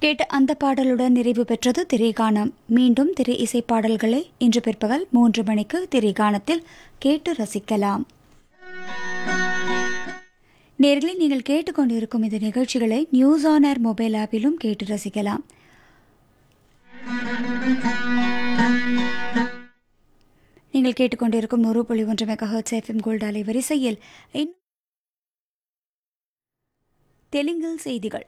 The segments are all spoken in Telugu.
கேட்ட அந்த பாடலுடன் நிறைவு பெற்றது திரைகானம் மீண்டும் திரை இசை பாடல்களை இன்று பிற்பகல் மூன்று மணிக்கு திரைகானத்தில் கேட்டு ரசிக்கலாம் நேர்களை நீங்கள் கேட்டுக்கொண்டிருக்கும் இந்த நிகழ்ச்சிகளை நியூஸ் ஆன் ஏர் மொபைல் ஆப்பிலும் கேட்டு ரசிக்கலாம் நீங்கள் கேட்டுக்கொண்டிருக்கும் நூறு புள்ளி ஒன்று மெகா ஹர்ட்ஸ் எஃப்எம் கோல்டு அலை வரிசையில் இன்னும் தெலுங்கில் செய்திகள்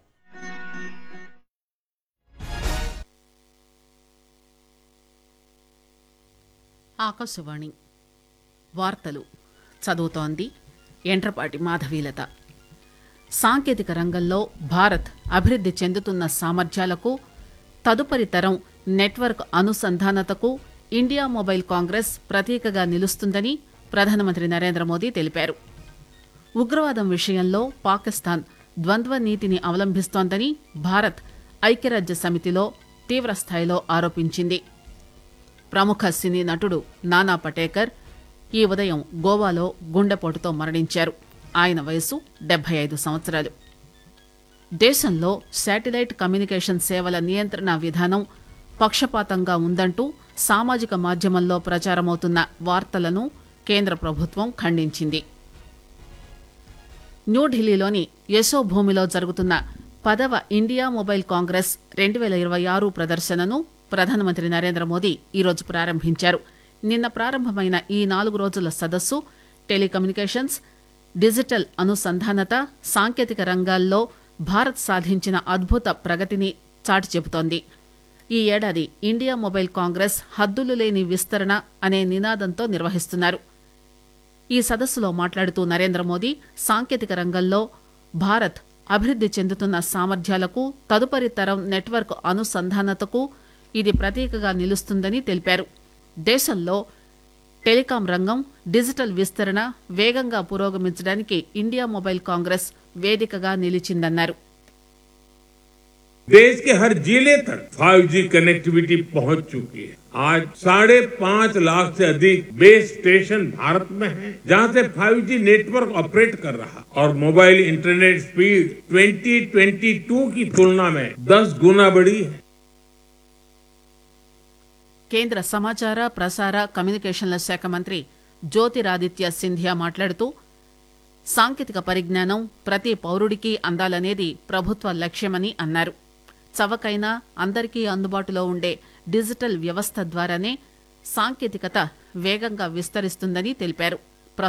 ఆకాశవాణి వార్తలు చదువుతోంది ఎంట్రపాటి మాధవీలత సాంకేతిక రంగంలో భారత్ అభివృద్ధి చెందుతున్న సామర్థ్యాలకు తదుపరి తరం నెట్వర్క్ అనుసంధానతకు ఇండియా మొబైల్ కాంగ్రెస్ ప్రతీకగా నిలుస్తుందని ప్రధానమంత్రి నరేంద్ర మోదీ తెలిపారు ఉగ్రవాదం విషయంలో పాకిస్తాన్ ద్వంద్వ నీతిని అవలంబిస్తోందని భారత్ ఐక్యరాజ్య సమితిలో తీవ్రస్థాయిలో ఆరోపించింది ప్రముఖ సినీ నటుడు నానా పటేకర్ ఈ ఉదయం గోవాలో గుండెపోటుతో మరణించారు ఆయన వయసు డెబ్బై ఐదు సంవత్సరాలు దేశంలో శాటిలైట్ కమ్యూనికేషన్ సేవల నియంత్రణ విధానం పక్షపాతంగా ఉందంటూ సామాజిక మాధ్యమంలో ప్రచారమవుతున్న వార్తలను కేంద్ర ప్రభుత్వం ఖండించింది న్యూఢిల్లీలోని యశోభూమిలో జరుగుతున్న పదవ ఇండియా మొబైల్ కాంగ్రెస్ రెండు వేల ఇరవై ఆరు ప్రదర్శనను ప్రధానమంత్రి నరేంద్ర మోదీ ఈరోజు ప్రారంభించారు నిన్న ప్రారంభమైన ఈ నాలుగు రోజుల సదస్సు టెలికమ్యూనికేషన్స్ డిజిటల్ అనుసంధానత సాంకేతిక రంగాల్లో భారత్ సాధించిన అద్భుత ప్రగతిని చాటి చెబుతోంది ఈ ఏడాది ఇండియా మొబైల్ కాంగ్రెస్ హద్దులు లేని విస్తరణ అనే నినాదంతో నిర్వహిస్తున్నారు ఈ సదస్సులో మాట్లాడుతూ నరేంద్ర మోదీ సాంకేతిక రంగంలో భారత్ అభివృద్ధి చెందుతున్న సామర్థ్యాలకు తదుపరి తరం నెట్వర్క్ అనుసంధానతకు ఇది ప్రతీకగా నిలుస్తుందని తెలిపారు దేశంలో టెలికాం రంగం డిజిటల్ విస్తరణ వేగంగా పురోగమించడానికి ఇండియా మొబైల్ కాంగ్రెస్ వేదికగా నిలిచిందన్నారు देश के हर जिले तक 5G कनेक्टिविटी पहुंच चुकी है आज साढ़े पांच लाख से अधिक बेस स्टेशन भारत में हैं, जहां से 5G नेटवर्क ऑपरेट कर रहा और मोबाइल इंटरनेट स्पीड 2022 की तुलना में 10 गुना बढ़ी है కేంద్ర సమాచార ప్రసార కమ్యూనికేషన్ల శాఖ మంత్రి జ్యోతిరాదిత్య సింధియా మాట్లాడుతూ సాంకేతిక పరిజ్ఞానం ప్రతి పౌరుడికి అందాలనేది ప్రభుత్వ లక్ష్యమని అన్నారు చవకైన అందరికీ అందుబాటులో ఉండే డిజిటల్ వ్యవస్థ ద్వారానే సాంకేతికత వేగంగా విస్తరిస్తుందని తెలిపారు